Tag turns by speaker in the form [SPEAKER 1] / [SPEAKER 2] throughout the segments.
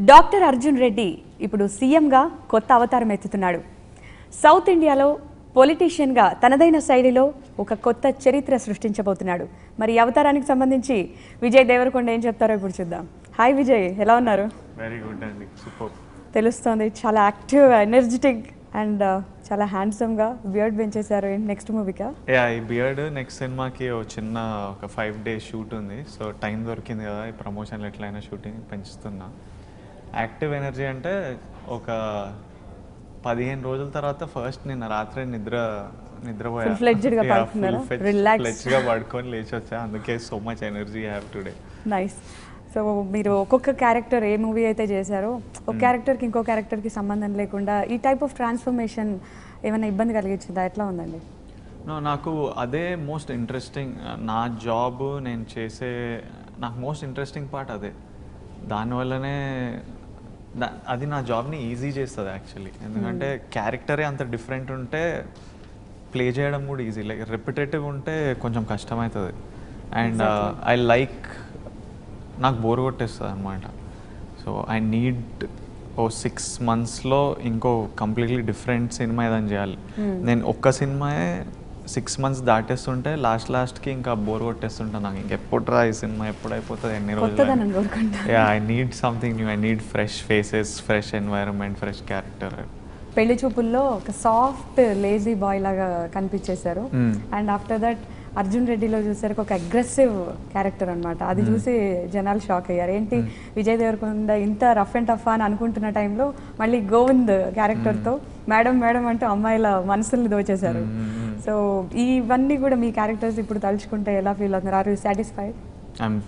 [SPEAKER 1] Doctor Arjun Reddy ఇప్పుడు సీఎంగా కొత్త అవతారం ఎత్తుతున్నాడు సౌత్ ఇండియాలో పొలిటీషియన్గా తనదైన శైలిలో ఒక కొత్త చరిత్ర సృష్టించబోతున్నాడు మరి ఈ అవతారానికి సంబంధించి విజయ్ దేవరకొండ ఏం చెప్తారో ఇప్పుడు చూద్దాం హాయ్ విజయ్ ఎలా ఉన్నారు
[SPEAKER 2] వెరీ గుడ్ అండి సూపర్
[SPEAKER 1] తెలుస్తోంది చాలా యాక్టివ్ ఎనర్జెటిక్ అండ్ చాలా హ్యాండ్సమ్గా బియర్డ్ పెంచేశారు ఏంటి నెక్స్ట్ మూవీకా
[SPEAKER 2] యా ఈ బియర్డ్ నెక్స్ట్ సినిమాకి ఓ చిన్న ఒక ఫైవ్ డేస్ షూట్ ఉంది సో టైం దొరికింది కదా ఈ ప్రమోషన్లు ఎట్లయినా షూటింగ్ పెంచుతున్నా యాక్టివ్ ఎనర్జీ అంటే ఒక పదిహేను రోజుల తర్వాత ఫస్ట్ నిన్న రాత్రి నిద్ర నిద్రపోయా
[SPEAKER 1] Full-fledged గా పడుకున్నారా? Relax.
[SPEAKER 2] గా పడుకొని లేచి వచ్చా అందుకే so much energy have today
[SPEAKER 1] nice so మీరు ఒక్కొక్క క్యారెక్టర్ ఏ మూవీ అయితే చేశారో ఒక క్యారెక్టర్కి ఇంకో క్యారెక్టర్కి సంబంధం లేకుండా ఈ టైప్ ఆఫ్ ట్రాన్స్ఫర్మేషన్ ఏమైనా ఇబ్బంది కలిగించిందా ఎట్లా ఉందండి
[SPEAKER 2] నో నాకు అదే మోస్ట్ ఇంట్రెస్టింగ్ నా జాబ్ నేను చేసే నాకు మోస్ట్ ఇంట్రెస్టింగ్ పార్ట్ అదే దానివల్లనే దా- అది నా జాబ్ని ఈజీ చేస్తుంది యాక్చువల్లీ ఎందుకంటే క్యారెక్టరే అంత డిఫరెంట్ ఉంటే ప్లే చేయడం కూడా ఈజీ లైక్ రిపిటేటివ్ ఉంటే కొంచెం కష్టమవుతుంది అండ్ ఐ లైక్ నాకు బోర్ కొట్టేస్తుంది అనమాట సో ఐ నీడ్ ఓ సిక్స్ మంత్స్లో ఇంకో కంప్లీట్లీ డిఫరెంట్ సినిమా ఏదైనా చేయాలి నేను ఒక్క సినిమాయే సిక్స్ మంత్స్ దాటేస్తుంటే లాస్ట్ లాస్ట్కి ఇంకా బోర్ కొట్టేస్తుంటా నాకు ఇంకెప్పుడు రా ఈ సినిమా ఎప్పుడు అయిపోతుంది ఎన్ని రోజులు
[SPEAKER 1] కొత్తదనం కోరుకుంటా
[SPEAKER 2] yeah I need something new I need fresh faces fresh environment fresh character
[SPEAKER 1] పెళ్లి చూపుల్లో ఒక సాఫ్ట్ లేజీ బాయ్ లాగా కనిపించేశారు
[SPEAKER 2] Hmm.
[SPEAKER 1] And after that Arjun రెడ్డిలో చూసారు ఒక అగ్రెసివ్ క్యారెక్టర్ అన్నమాట అది చూసి జనాలు షాక్ అయ్యారు ఏంటి విజయ్ దేవరకొండ ఇంత రఫ్ అండ్ టఫ్ అని అనుకుంటున్న టైంలో మళ్ళీ గోవింద్ క్యారెక్టర్తో మేడం మేడం అంటూ అమ్మాయిల మనసుల్ని దోచేశారు సో ఇవన్నీ కూడా మీ క్యారెక్టర్స్ ఇప్పుడు తలుచుకుంటే ఎలా ఫీల్ అవుతున్నారు are you satisfied
[SPEAKER 2] I'm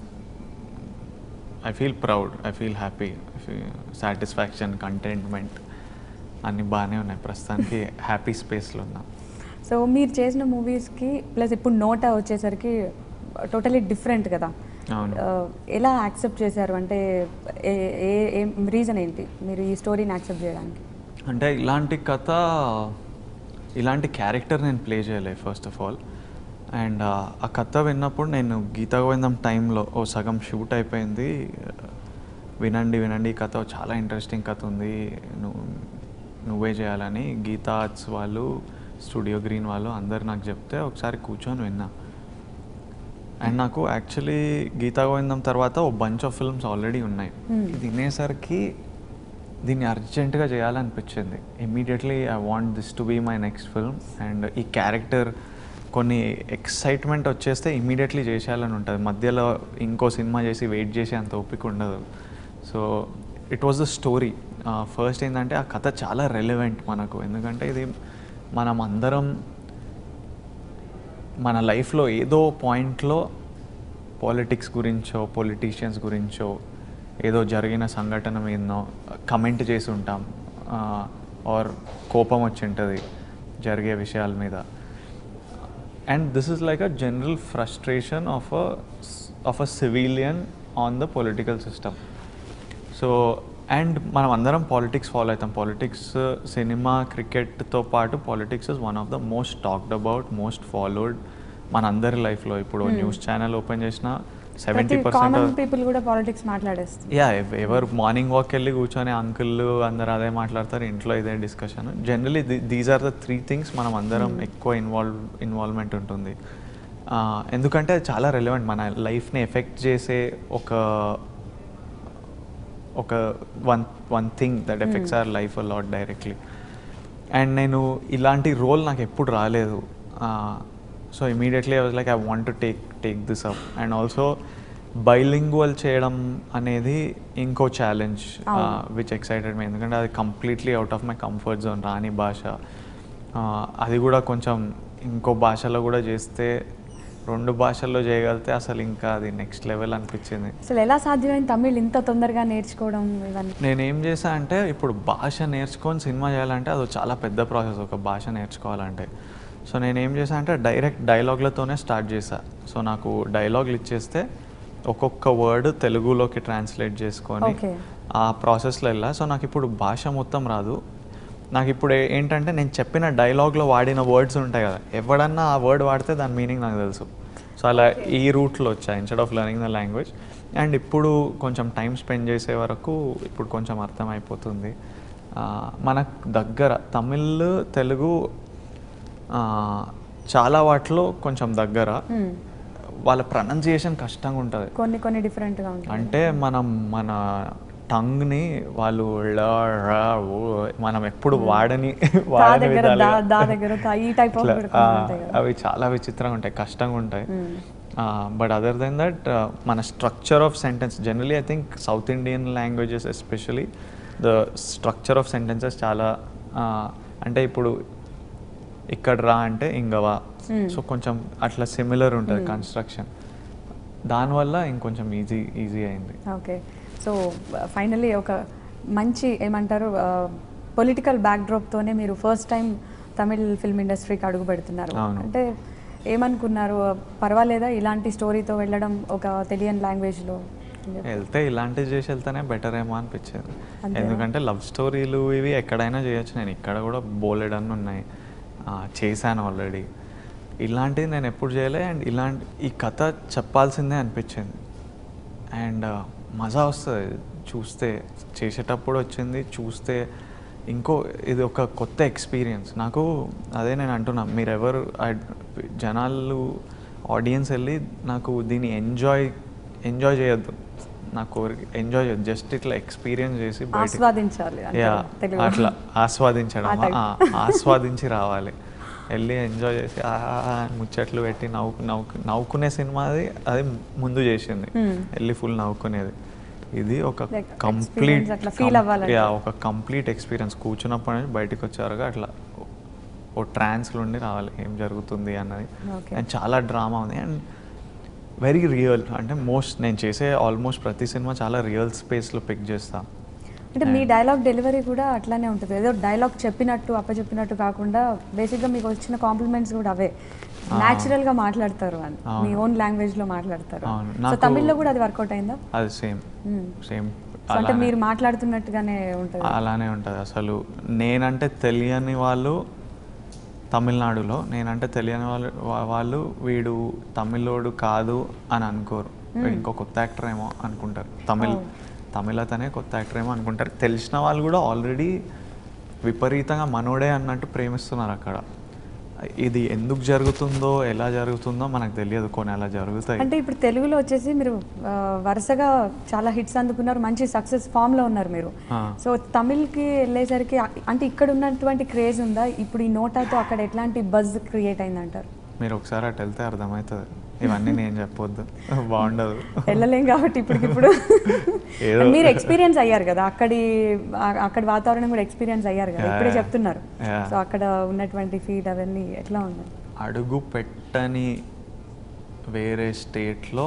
[SPEAKER 2] I feel proud I feel happy satisfaction contentment అన్నీ బాగానే ఉన్నాయి ప్రస్తుతానికి హ్యాపీ స్పేస్లో ఉన్నా
[SPEAKER 1] సో మీరు చేసిన మూవీస్కి ప్లస్ ఇప్పుడు నోటా వచ్చేసరికి టోటలీ డిఫరెంట్ కదా
[SPEAKER 2] అవును.
[SPEAKER 1] ఆ, ఎలా యాక్సెప్ట్ చేశారు అంటే ఏ ఏ ఏం రీజన్ ఏంటి మీరు ఈ స్టోరీని యాక్సెప్ట్ చేయడానికి
[SPEAKER 2] అంటే ఇలాంటి కథ ఇలాంటి క్యారెక్టర్ నేను ప్లే చేయలే ఫస్ట్ ఆఫ్ ఆల్ అండ్ ఆ కథ విన్నప్పుడు నేను గీతా గోవిందం టైంలో ఓ సగం షూట్ అయిపోయింది వినండి వినండి ఈ కథ చాలా ఇంట్రెస్టింగ్ కథ ఉంది నువ్వు నువ్వే చేయాలని గీతా ఆర్ట్స్ వాళ్ళు స్టూడియో గ్రీన్ వాళ్ళు అందరు నాకు చెప్తే ఒకసారి కూర్చొని విన్నా అండ్ నాకు యాక్చువల్లీ గీతా గోవిందం తర్వాత a bunch of films already ఉన్నాయి ఇది వినేసరికి దీన్ని అర్జెంటుగా చేయాలనిపించింది immediately I want this to be my next film and ఈ క్యారెక్టర్ కొన్ని ఎక్సైట్మెంట్ వచ్చేస్తే ఇమ్మీడియట్లీ చేసేయాలని ఉంటుంది మధ్యలో ఇంకో సినిమా చేసి వెయిట్ చేసి అంత ఓపిక ఉండదు so it was the story first ఏంటంటే ఆ కథ చాలా రెలవెంట్ మనకు ఎందుకంటే ఇది మనం అందరం మన లైఫ్లో ఏదో పాయింట్లో పాలిటిక్స్ గురించో పొలిటీషియన్స్ గురించో ఏదో జరిగిన సంఘటన మీదనో కమెంట్ చేసి ఉంటాం ఆర్ కోపం వచ్చి ఉంటుంది జరిగే విషయాల మీద and this is like a general frustration of a of a civilian on the political system so and మనం అందరం పాలిటిక్స్ ఫాలో అవుతాం పాలిటిక్స్ సినిమా క్రికెట్తో పాటు politics is one of the most talked about most followed మన అందరి లైఫ్లో ఇప్పుడు news channel open చేసిన సెవెంటీ
[SPEAKER 1] ప్రతి కామన్
[SPEAKER 2] పర్సెంట్
[SPEAKER 1] పీపుల్ కూడా పాలిటిక్స్ మాట్లాడేస్తారు
[SPEAKER 2] యా ఎవరు మార్నింగ్ వాక్ వెళ్ళి కూర్చొని అంకుల్ అందరు అదే మాట్లాడతారు ఇంట్లో ఇదే discussion generally these are the three things మనం అందరం ఎక్కువ ఇన్వాల్వ్ ఇన్వాల్వ్మెంట్ ఉంటుంది ఆ, ఎందుకంటే అది చాలా రెలవెంట్ మన లైఫ్ని ఎఫెక్ట్ చేసే ఒక ఒక one one thing that affects our life lot directly and నేను ఇలాంటి రోల్ నాకు ఎప్పుడు రాలేదు so immediately I was like I want to take take this up and also bilingual చేయడం అనేది ఇంకో ఛాలెంజ్ విచ్ ఎక్సైటెడ్ మీ ఎందుకంటే అది completely out of my comfort zone రాని భాష ఆ, అది కూడా కొంచెం ఇంకో భాషలో కూడా చేస్తే రెండు భాషల్లో చేయగలిగితే అసలు ఇంకా అది నెక్స్ట్ లెవెల్ అనిపించింది
[SPEAKER 1] అసలు ఎలా సాధ్యమైంది తమిళ్ ఇంత తొందరగా నేర్చుకోవడం ఇవన్నీ
[SPEAKER 2] నేను ఏం చేశా అంటే ఇప్పుడు భాష నేర్చుకొని సినిమా చేయాలంటే అది చాలా పెద్ద ప్రాసెస్ ఒక భాష నేర్చుకోవాలంటే సో నేను ఏం చేశా అంటే డైరెక్ట్ డైలాగ్లతోనే స్టార్ట్ చేశా సో నాకు డైలాగులు ఇచ్చేస్తే ఒక్కొక్క వర్డ్ తెలుగులోకి ట్రాన్స్లేట్ చేసుకొని
[SPEAKER 1] Okay.
[SPEAKER 2] ఆ ప్రాసెస్లో వెళ్ళా సో నాకు ఇప్పుడు భాష మొత్తం రాదు నాకు ఇప్పుడు ఏ- ఏంటంటే నేను చెప్పిన డైలాగ్లో వాడిన వర్డ్స్ ఉంటాయి కదా ఎవడన్నా ఆ వర్డ్ వాడితే దాని మీనింగ్ నాకు తెలుసు సో అలా ఈ రూట్లో వచ్చా instead of learning the language and ఇప్పుడు కొంచెం టైం స్పెండ్ చేసే వరకు ఇప్పుడు కొంచెం అర్థమైపోతుంది ఆ, మనకు దగ్గర తమిళ్ తెలుగు ఆ, చాలా వాటిలో కొంచెం దగ్గర
[SPEAKER 1] Hmm.
[SPEAKER 2] వాళ్ళ ప్రొనౌన్సియేషన్ కష్టంగా ఉంటుంది
[SPEAKER 1] కొన్ని కొన్ని డిఫరెంట్గా ఉంటాయి
[SPEAKER 2] అంటే మనం మన టంగ్ని వాళ్ళు ళ, ర, ఓ మనం ఎప్పుడు వాడని
[SPEAKER 1] తా
[SPEAKER 2] వాడని
[SPEAKER 1] దగ్గర దా
[SPEAKER 2] విధాలుగా
[SPEAKER 1] దా దగ్గర తా ఈ టైప్ ఆఫ్
[SPEAKER 2] ఇట్లా, ఆ, అవి చాలా విచిత్రంగా ఉంటాయి కష్టంగా ఉంటాయి బట్ అదర్ దెన్ దట్ మన structure of sentence generally I think South Indian languages especially the structure of sentences చాలా ఆ, అంటే ఇప్పుడు ఇక్కడ రా అంటే ఇంగవా
[SPEAKER 1] Hmm.
[SPEAKER 2] సో కొంచెం అట్లా సిమిలర్ ఉంటుంది కన్స్ట్రక్షన్ దానివల్ల ఇంకొంచెం ఈజీ ఈజీ అయింది
[SPEAKER 1] ఓకే సో ఫైనల్లీ ఒక మంచి ఏమంటారు పొలిటికల్ బ్యాక్డ్రాప్తోనే మీరు ఫస్ట్ టైం తమిళ్ ఫిల్మ్ ఇండస్ట్రీకి అడుగు పెడుతున్నారు
[SPEAKER 2] అవును.
[SPEAKER 1] అంటే ఏమనుకున్నారు పర్వాలేదా ఇలాంటి స్టోరీతో వెళ్ళడం ఒక తెలియని లాంగ్వేజ్లో
[SPEAKER 2] వెళ్తే ఇలాంటివి చేసి వెళ్తేనే బెటర్ ఏమో అనిపించేది
[SPEAKER 1] అంతేనా?
[SPEAKER 2] ఎందుకంటే లవ్ స్టోరీలు ఇవి ఎక్కడైనా చేయొచ్చు నేను ఇక్కడ కూడా బోలెడ్ అని ఉన్నాయి ఆ, చేశాను ఆల్రెడీ ఇలాంటివి నేను ఎప్పుడు చేయలే అండ్ ఇలాంటి ఈ కథ చెప్పాల్సిందే అనిపించింది అండ్ మజా వస్తుంది చూస్తే చేసేటప్పుడు వచ్చింది చూస్తే ఇంకో ఇది ఒక కొత్త ఎక్స్పీరియన్స్ నాకు అదే నేను అంటున్నా మీరెవరు I- జనాలు ఆడియన్స్ వెళ్ళి నాకు దీన్ని ఎంజాయ్ ఎంజాయ్ చేయొద్దు నా కోరిక ఎంజాయ్ చేయొద్దు జస్ట్ ఇట్లా ఎక్స్పీరియన్స్ చేసి బయటికి
[SPEAKER 1] ఆస్వాదించాలి అంటారు
[SPEAKER 2] యా
[SPEAKER 1] తెలుగులో.
[SPEAKER 2] అట్లా ఆస్వాదించడం
[SPEAKER 1] ఆ type.
[SPEAKER 2] ఆ, ఆస్వాదించి రావాలి వెళ్ళి ఎంజాయ్ చేసి ఆ, ఆ, ఆ అని ముచ్చట్లు పెట్టి నవ్వు నవ్వు నవ్వుకునే సినిమా అది అది ముందు చేసింది
[SPEAKER 1] Hmm.
[SPEAKER 2] వెళ్ళి ఫుల్ నవ్వుకునేది ఇది ఒక
[SPEAKER 1] Like
[SPEAKER 2] కంప్లీట్
[SPEAKER 1] experience అట్లా feel అవ్వాలంటే.
[SPEAKER 2] యా ఒక కంప్లీట్ ఎక్స్పీరియన్స్ కూర్చున్నప్పటి నుంచి బయటికి వచ్చారుగా అట్లా ఓ ట్రాన్స్లో ఉండి రావాలి ఏం జరుగుతుంది అన్నది
[SPEAKER 1] Okay.
[SPEAKER 2] అండ్ చాలా డ్రామా ఉంది అండ్ వెరీ రియల్ అంటే మోస్ట్ నేను చేసే ఆల్మోస్ట్ ప్రతి సినిమా చాలా రియల్ స్పేస్లో పిక్ చేస్తాను
[SPEAKER 1] అంటే మీ డైలాగ్ డెలివరీ కూడా అట్లానే ఉంటుంది ఏదో డైలాగ్ చెప్పినట్టు అప్పచెప్పినట్టు కాకుండా బేసిక్గా మీకు వచ్చిన కాంప్లిమెంట్స్ కూడా అవే
[SPEAKER 2] ఆ.
[SPEAKER 1] న్యాచురల్ గా మాట్లాడతారు అని
[SPEAKER 2] అవును.
[SPEAKER 1] మీ ఓన్ లాంగ్వేజ్ లో మాట్లాడతారు
[SPEAKER 2] అవును.
[SPEAKER 1] సో
[SPEAKER 2] నాకు-
[SPEAKER 1] తమిళ్లో కూడా అది వర్కౌట్ అయిందా
[SPEAKER 2] అది సేమ్
[SPEAKER 1] మ్మ్.
[SPEAKER 2] సేమ్
[SPEAKER 1] సో అంటే మీరు మాట్లాడుతున్నట్టుగానే ఉంటుంది
[SPEAKER 2] అలానే ఉంటుంది అసలు నేనంటే తెలియని వాళ్ళు తమిళనాడులో నేనంటే తెలియని వాళ్ళు వా- వాళ్ళు వీడు తమిళోడు కాదు అని అనుకోరు వీడు ఇంకో కొత్త యాక్టర్ ఏమో అనుకుంటారు తమిళ్
[SPEAKER 1] Oh.
[SPEAKER 2] తమిళ అతనే కొత్త యాక్టర్ ఏమో అనుకుంటారు తెలిసిన వాళ్ళు కూడా ఆల్రెడీ విపరీతంగా మనోడే అన్నట్టు ప్రేమిస్తున్నారు అక్కడ ఇది ఎందుకు జరుగుతుందో ఎలా జరుగుతుందో మనకు తెలియదు కొన్ని అలా జరుగుతాయి
[SPEAKER 1] అంటే ఇప్పుడు తెలుగులో వచ్చేసి మీరు ఆ, వరుసగా చాలా హిట్స్ అందుకున్నారు మంచి సక్సెస్ ఫామ్ లో ఉన్నారు మీరు
[SPEAKER 2] ఆ.
[SPEAKER 1] సో తమిళ్కి వెళ్ళేసరికి అ- అంటే ఇక్కడ ఉన్నటువంటి క్రేజ్ ఉందా ఇప్పుడు ఈ నోటాతో అక్కడ ఎట్లాంటి బజ్ క్రియేట్ అయిందంటారు
[SPEAKER 2] మీరు ఒకసారి అటు వెళ్తే అర్థమవుతుంది ఇవన్నీ నేను చెప్పొద్దు బాగుండదు
[SPEAKER 1] వెళ్ళలేం కాబట్టి ఇప్పటికిప్పుడు
[SPEAKER 2] ఏదో.
[SPEAKER 1] మీరు ఎక్స్పీరియన్స్ అయ్యారు కదా అక్కడి ఆ- అక్కడి వాతావరణం కూడా ఎక్స్పీరియన్స్ అయ్యారు కదా
[SPEAKER 2] Yeah,
[SPEAKER 1] ఇప్పుడే
[SPEAKER 2] yeah.
[SPEAKER 1] చెప్తున్నారు
[SPEAKER 2] Yeah.
[SPEAKER 1] సో అక్కడ ఉన్నటువంటి ఫీడ్ అవన్నీ ఎట్లా ఉన్నాయి
[SPEAKER 2] అడుగు పెట్టని వేరే స్టేట్లో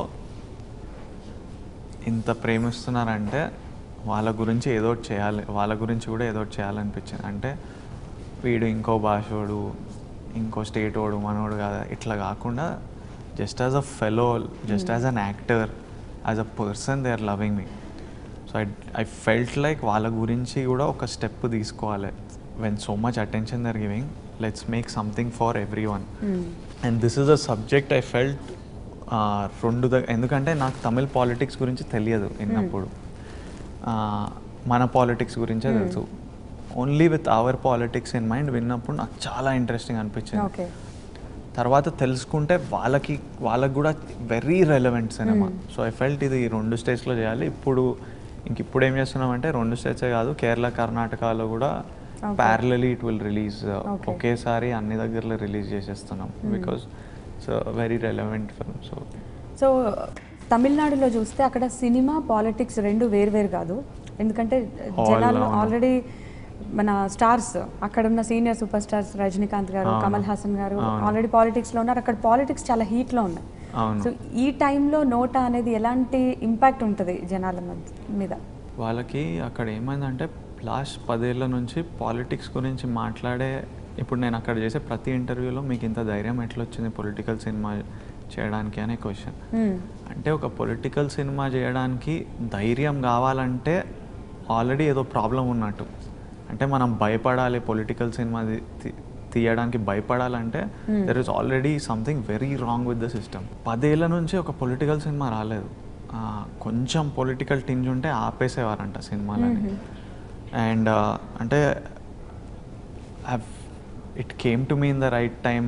[SPEAKER 2] ఇంత ప్రేమిస్తున్నారంటే వాళ్ళ గురించి ఏదో ఒకటి చేయాలి వాళ్ళ గురించి కూడా ఏదో ఒకటి చేయాలనిపించింది అంటే వీడు ఇంకో భాషోడు ఇంకో స్టేట్ వాడు మనోడు కాదా ఇట్లా కాకుండా just as a fellow just as an actor as a person they are loving me so I I felt like వాళ్ళ గురించి కూడా ఒక స్టెప్ తీసుకోవాలి when so much attention they're giving let's make something for everyone
[SPEAKER 1] Hmm.
[SPEAKER 2] And this is a subject I felt రెండు ద ఎందుకంటే నాకు Tamil politics గురించి తెలియదు విన్నప్పుడు ఆ, మన పాలిటిక్స్ గురించే
[SPEAKER 1] Hmm.
[SPEAKER 2] తెలుసు only with our politics in mind విన్నప్పుడు నాకు చాలా ఇంట్రెస్టింగ్ అనిపించింది
[SPEAKER 1] ఓకే
[SPEAKER 2] తర్వాత తెలుసుకుంటే వాళ్ళకి వాళ్ళకి కూడా very relevant cinema
[SPEAKER 1] Hmm.
[SPEAKER 2] So I felt ఇది రెండు స్టేట్స్లో చేయాలి ఇప్పుడు ఇంక ఇప్పుడు ఏం చేస్తున్నామంటే రెండు స్టేట్సే కాదు కేరళ కర్ణాటకలో కూడా
[SPEAKER 1] Okay.
[SPEAKER 2] Parallely it will release
[SPEAKER 1] Okay.
[SPEAKER 2] ఒకేసారి అన్ని దగ్గరలో రిలీజ్ చేసేస్తున్నాం because it's very relevant film so
[SPEAKER 1] so తమిళనాడులో చూస్తే అక్కడ సినిమా పాలిటిక్స్ రెండు వేరు కాదు ఎందుకంటే
[SPEAKER 2] All,
[SPEAKER 1] జనాలు
[SPEAKER 2] అవును.
[SPEAKER 1] ఆల్రెడీ మన స్టార్స్ అక్కడ ఉన్న సీనియర్ సూపర్ స్టార్స్ రజనీకాంత్ గారు
[SPEAKER 2] అవును.
[SPEAKER 1] కమల్ హాసన్ గారు
[SPEAKER 2] అవును.
[SPEAKER 1] ఆల్రెడీ పాలిటిక్స్లో ఉన్నారు అక్కడ పాలిటిక్స్ చాలా హీట్లో ఉన్నాయి
[SPEAKER 2] అవును.
[SPEAKER 1] సో ఈ టైంలో నోటా అనేది ఎలాంటి ఇంపాక్ట్ ఉంటుంది జనాల మధ్య- మీద
[SPEAKER 2] వాళ్ళకి అక్కడ ఏమైందంటే లాస్ట్ పదేళ్ల నుంచి పాలిటిక్స్ గురించి మాట్లాడే ఇప్పుడు నేను అక్కడ చేసే ప్రతి ఇంటర్వ్యూలో మీకు ఇంత ధైర్యం ఎట్లా వచ్చింది పొలిటికల్ సినిమా చేయడానికి అనే క్వశ్చన్
[SPEAKER 1] Hmm.
[SPEAKER 2] అంటే ఒక పొలిటికల్ సినిమా చేయడానికి ధైర్యం కావాలంటే ఆల్రెడీ ఏదో ప్రాబ్లం ఉన్నట్టు అంటే మనం భయపడాలి పొలిటికల్ సినిమా తీ- తీ- తీయడానికి భయపడాలంటే
[SPEAKER 1] Hmm.
[SPEAKER 2] There is already something very wrong with the system పదేళ్ల నుంచి ఒక పొలిటికల్ సినిమా రాలేదు ఆ, కొంచెం పొలిటికల్ టింజ్ ఉంటే ఆపేసేవారంట సినిమాలని అండ్ అంటే it came to me in the right time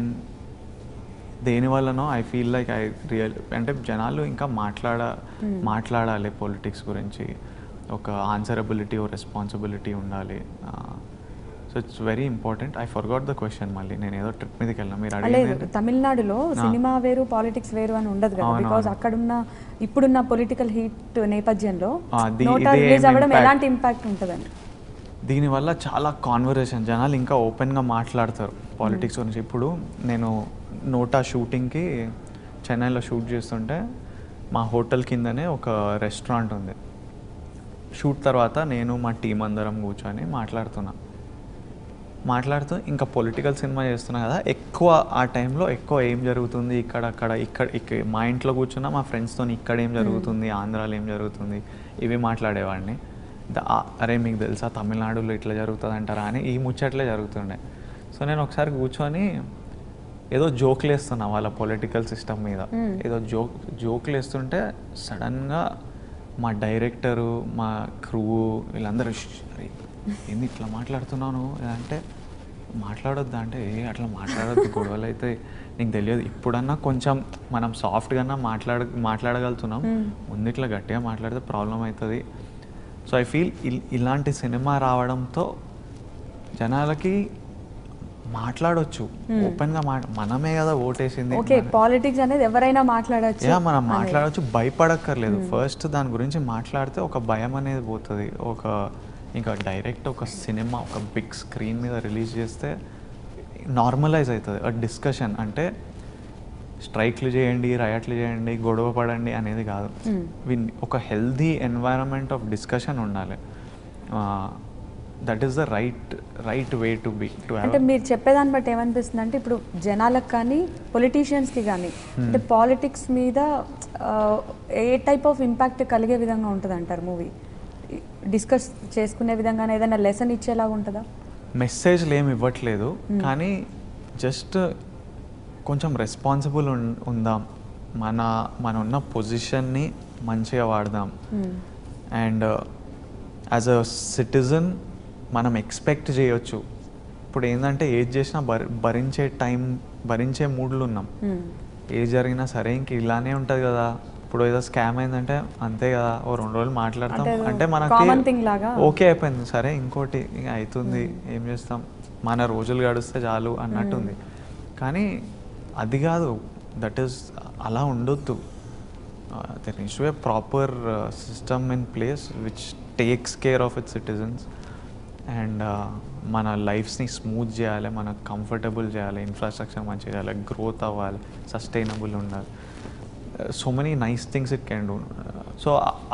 [SPEAKER 2] దేని వల్లనో I feel like I real అంటే జనాలు ఇంకా మాట్లాడ మాట్లాడాలి పొలిటిక్స్ గురించి ఒక ఆన్సరబిలిటీ ఓ రెస్పాన్సిబిలిటీ ఉండాలి so it's very important I forgot the question మళ్ళీ నేను ఏదో ట్రిప్ మీదకి వెళ్ళినా మీరు
[SPEAKER 1] లేదు
[SPEAKER 2] అడిగింది
[SPEAKER 1] తమిళనాడులో
[SPEAKER 2] ఆ.
[SPEAKER 1] సినిమా వేరు పాలిటిక్స్ వేరు అని ఉండదు కదా
[SPEAKER 2] అవును,
[SPEAKER 1] బికాజ్
[SPEAKER 2] అవును.
[SPEAKER 1] అక్కడున్న ఇప్పుడున్న పొలిటికల్ హీట్ నేపథ్యంలో
[SPEAKER 2] ఆ, ది-
[SPEAKER 1] నోటా
[SPEAKER 2] ఇదే
[SPEAKER 1] రిలీజ్
[SPEAKER 2] ఏం
[SPEAKER 1] అవ్వడం
[SPEAKER 2] impact?
[SPEAKER 1] ఎలాంటి ఇంపాక్ట్ ఉంటుందని
[SPEAKER 2] దీనివల్ల చాలా కాన్వర్సేషన్ జనాలు ఇంకా ఓపెన్గా మాట్లాడతారు పాలిటిక్స్ గురించి ఇప్పుడు నేను నోటా షూటింగ్కి చెన్నైలో షూట్ చేస్తుంటే మా హోటల్ కిందనే ఒక రెస్టారెంట్ ఉంది షూట్ తర్వాత నేను మా టీం అందరం కూర్చొని మాట్లాడుతున్నా మాట్లాడుతూ ఇంకా పొలిటికల్ సినిమా చేస్తున్నా కదా ఎక్కువ ఆ టైంలో ఎక్కువ ఏం జరుగుతుంది ఇక్కడ అక్కడ ఇక్కడ ఇక్కడ మా ఇంట్లో కూర్చున్నా మా ఫ్రెండ్స్తో ఇక్కడ ఏం జరుగుతుంది ఆంధ్రాలో ఏం జరుగుతుంది ఇవి మాట్లాడేవాడిని ద- ఆ- అరే మీకు తెలుసా తమిళనాడులో ఇట్లా జరుగుతుంది అంటారా అని ఈ ముచ్చట్లే జరుగుతుండే సో నేను ఒకసారి కూర్చొని ఏదో జోక్లు వేస్తున్నా వాళ్ళ పొలిటికల్ సిస్టమ్ మీద
[SPEAKER 1] Hmm.
[SPEAKER 2] ఏదో జోక్ జోక్లు వేస్తుంటే సడన్గా మా డైరెక్టరు మా క్రూ వీళ్ళందరూ "ష్, అరే ఏంది ఇట్లా మాట్లాడుతున్నాను అంటే మాట్లాడొద్దా అంటే ఏ అట్లా మాట్లాడొద్దు గొడవలు అయితే నీకు తెలియదు ఇప్పుడన్నా కొంచెం మనం సాఫ్ట్గా మాట్లాడ మాట్లాడగలుగుతున్నాం
[SPEAKER 1] Hmm.
[SPEAKER 2] ముందు ఇట్లా గట్టిగా మాట్లాడితే ప్రాబ్లం అవుతుంది సో ఐ ఫీల్ ఇలాంటి సినిమా రావడంతో జనాలకి మాట్లాడొచ్చు
[SPEAKER 1] Hmm.
[SPEAKER 2] ఓపెన్గా మా మనమే కదా ఓటేసింది
[SPEAKER 1] ఓకే
[SPEAKER 2] మన-
[SPEAKER 1] పాలిటిక్స్ అనేది ఎవరైనా మాట్లాడచ్చు
[SPEAKER 2] యా మనం
[SPEAKER 1] అనేది.
[SPEAKER 2] మాట్లాడవచ్చు భయపడక్కర్లేదు ఫస్ట్ దాని గురించి మాట్లాడితే ఒక భయం అనేది పోతుంది ఒక ఇంకా డైరెక్ట్ ఒక సినిమా ఒక బిగ్ స్క్రీన్ మీద రిలీజ్ చేస్తే నార్మలైజ్ అవుతుంది ఆ డిస్కషన్ అంటే స్ట్రైక్లు చేయండి రయట్లు చేయండి గొడవ పడండి అనేది కాదు
[SPEAKER 1] Hmm.
[SPEAKER 2] విన్ ఒక హెల్దీ ఎన్వైరన్మెంట్ ఆఫ్ డిస్కషన్ ఉండాలి that is the right right way to be to
[SPEAKER 1] అంటే మీరు చెప్పేదాన్ని బట్టి ఏమనిపిస్తుంది అంటే ఇప్పుడు జనాలకు కానీ పొలిటీషియన్స్కి కానీ అంటే పాలిటిక్స్ మీద ఆ, ఏ టైప్ ఆఫ్ ఇంపాక్ట్ కలిగే విధంగా ఉంటుంది అంటారు మూవీ డిస్కస్ చేసుకునే విధంగానే ఏదైనా లెసన్ ఇచ్చేలాగా ఉంటుందా
[SPEAKER 2] మెసేజ్లు ఏమి ఇవ్వట్లేదు కానీ జస్ట్ కొంచెం రెస్పాన్సిబుల్ ఉందాం మన మన ఉన్న పొజిషన్ని మంచిగా వాడదాం అండ్ యాజ్ అ సిటిజన్ మనం ఎక్స్పెక్ట్ చేయొచ్చు ఇప్పుడు ఏంటంటే ఏది చేసినా భరి భరించే టైం భరించే మూడ్లు ఉన్నాం ఏది జరిగినా సరే ఇంక ఇలానే ఉంటుంది కదా ఇప్పుడు ఏదో స్కామ్ అయిందంటే అంతే కదా ఓ రెండు రోజులు మాట్లాడతాం
[SPEAKER 1] అంటే ఏదో
[SPEAKER 2] అంటే
[SPEAKER 1] common thing
[SPEAKER 2] మనకి
[SPEAKER 1] లాగా.
[SPEAKER 2] ఓకే అయిపోయింది సరే ఇంకోటి ఇంకా అవుతుంది ఏం చేస్తాం మన రోజులు గడిస్తే చాలు అన్నట్టుంది కానీ అది కాదు దట్ ఈస్ అలా ఉండొద్దు there is a proper system in place which takes care of it citizens and మన లైఫ్స్ని స్మూత్ చేయాలి మనకు కంఫర్టబుల్ చేయాలి ఇన్ఫ్రాస్ట్రక్చర్ మంచిగా చేయాలి గ్రోత్ అవ్వాలి సస్టైనబుల్ ఉండాలి so many nice things it can do so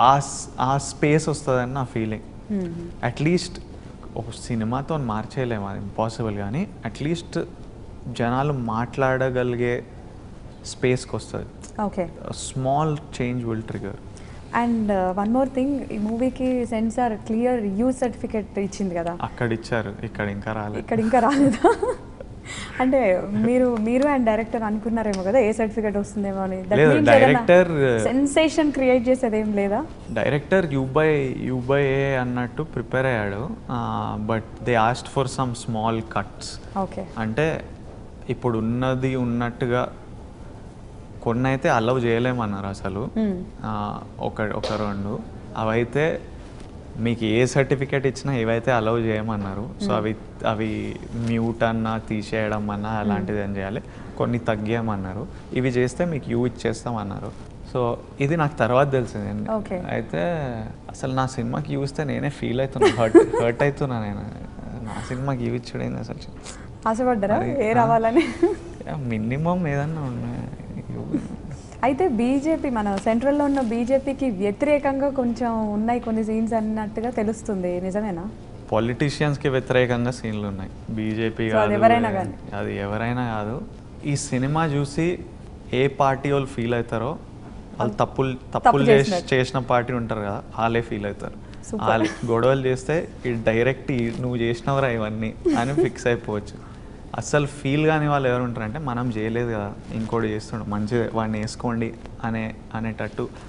[SPEAKER 2] ఆ స్పేస్ వస్తుందని నా ఫీలింగ్ అట్లీస్ట్ ఒక సినిమాతో మార్చేయలేము అది ఇంపాసిబుల్ కానీ అట్లీస్ట్ జనాలు మాట్లాడగలిగే స్పేస్కి వస్తుంది
[SPEAKER 1] okay
[SPEAKER 2] small change will trigger
[SPEAKER 1] and one more thing ఈ మూవీకి సెన్సార్ క్లియర్ యూజ్ సర్టిఫికేట్ ఇచ్చింది కదా
[SPEAKER 2] అక్కడ ఇచ్చారు ఇక్కడ ఇంకా రాలేదు
[SPEAKER 1] ఇక్కడ ఇంకా రాలేదా అంటే మీరు మీరు అండ్ డైరెక్టర్ అనుకున్నారేమో కదా ఏ సర్టిఫికేట్ వస్తుందేమో అని
[SPEAKER 2] లేదు, director,
[SPEAKER 1] సెన్సేషన్ క్రియేట్ చేసేది ఏం లేదా
[SPEAKER 2] డైరెక్టర్ యూబై యూబై ఏ అన్నట్టు ప్రిపేర్ అయ్యాడు but they asked for some small cuts
[SPEAKER 1] okay
[SPEAKER 2] అంటే ఇప్పుడు ఉన్నది ఉన్నట్టుగా కొన్ని అయితే అలవ్ చేయలేమన్నారు అసలు
[SPEAKER 1] Hmm.
[SPEAKER 2] ఆ, ఒక ఒక రెండు అవైతే మీకు ఏ సర్టిఫికేట్ ఇచ్చినా ఏవైతే అలౌ చేయమన్నారు సో అవి అవి మ్యూట్ అన్నా తీసేయడం అన్నా అలాంటిది ఏం చేయాలి కొన్ని తగ్గామన్నారు ఇవి చేస్తే మీకు యూ ఇచ్చేస్తామన్నారు సో ఇది నాకు తర్వాత తెలిసింది
[SPEAKER 1] Okay.
[SPEAKER 2] అయితే అసలు నా సినిమాకి చూస్తే నేనే ఫీల్ అవుతున్నా హర్ట్ హర్ట్ అవుతున్నా నేను నా సినిమాకి యూ ఇచ్చుడైంది అసలు
[SPEAKER 1] ఆశపడ్డారా
[SPEAKER 2] మరి,
[SPEAKER 1] ఏ
[SPEAKER 2] ఆ.
[SPEAKER 1] రావాలని
[SPEAKER 2] మినిమం ఏదన్నా ఉన్నాయి
[SPEAKER 1] అయితే బీజేపీ మన సెంట్రల్లో ఉన్న బీజేపీకి వ్యతిరేకంగా కొంచెం ఉన్నాయి కొన్ని సీన్స్ అన్నట్టుగా తెలుస్తుంది నిజమేనా
[SPEAKER 2] పొలిటీషియన్స్కి వ్యతిరేకంగా సీన్లు ఉన్నాయి బీజేపీ
[SPEAKER 1] So, అది
[SPEAKER 2] కాదు
[SPEAKER 1] ఎవరైనా
[SPEAKER 2] ఏ-
[SPEAKER 1] గానీ.
[SPEAKER 2] అది ఎవరైనా కాదు ఈ సినిమా చూసి ఏ పార్టీ వాళ్ళు ఫీల్ అవుతారో వాళ్ళు తప్పులు తప్పులు చేసి
[SPEAKER 1] చేసినట్టు.
[SPEAKER 2] చేసిన పార్టీ ఉంటారు కదా వాళ్ళే ఫీల్ అవుతారు
[SPEAKER 1] Super.
[SPEAKER 2] వాళ్ళు గొడవలు చేస్తే ఈ డైరెక్ట్ ఈ- నువ్వు చేసినవరా ఇవన్నీ అని ఫిక్స్ అయిపోవచ్చు అస్సలు ఫీల్ కాని వాళ్ళు ఎవరు ఉంటారంటే మనం చేయలేదు కదా ఇంకోటి చేస్తుండు మంచిగా వాడిని వేసుకోండి అనే అనేటట్టు